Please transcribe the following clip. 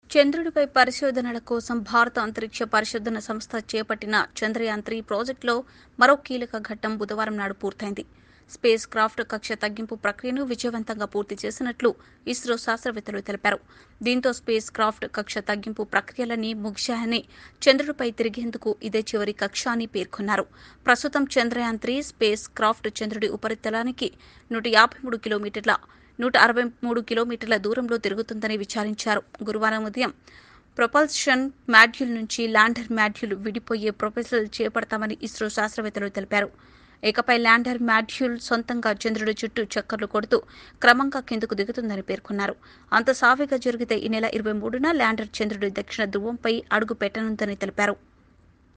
చంద్రుడిపై పరిశోధనల కోసం భారత అంతరిక్ష పరిశోధన సంస్థ చేపట్టిన చంద్రయాన్ త్రీ ప్రాజెక్టులో మరో కీలక ఘట్టం బుధవారం నాడు పూర్తయింది స్పేస్ క్రాఫ్ట్ కక్ష తగ్గింపు ప్రక్రియను విజయవంతంగా పూర్తి చేసినట్లు ఇస్రో శాస్త్రవేత్తలు తెలిపారు దీంతో స్పేస్ క్రాఫ్ట్ కక్ష తగ్గింపు ప్రక్రియలన్నీ ముగిశాయని చంద్రుడిపై తిరిగేందుకు ఇదే చివరి కక్ష అని పేర్కొన్నారు ప్రస్తుతం చంద్రయాన్ త్రీ స్పేస్ క్రాఫ్ట్ చంద్రుడి ఉపరితలానికి నూట యాభై మూడు కిలోమీటర్ల నూట అరవై మూడు కిలోమీటర్ల దూరంలో తిరుగుతుందని విచారించారు గురువారం ఉదయం ప్రొపల్షన్ మాడ్యూల్ నుంచి ల్యాండర్ మాడ్యూల్ విడిపోయే ప్రొపెసల్ చేపడతామని ఇస్రో శాస్త్రవేత్తలు తెలిపారు ఇకపై ల్యాండర్ మాడ్యూల్ సొంతంగా చంద్రుడి చుట్టూ చక్కర్లు కొడుతూ క్రమంగా కిందకు దిగుతుందని పేర్కొన్నారు అంత సావిగా జరిగితే ఈ నెల ఇరవై మూడున ల్యాండర్ చంద్రుడి దక్షిణ ధ్రువంపై అడుగు పెట్టనుందని తెలిపారు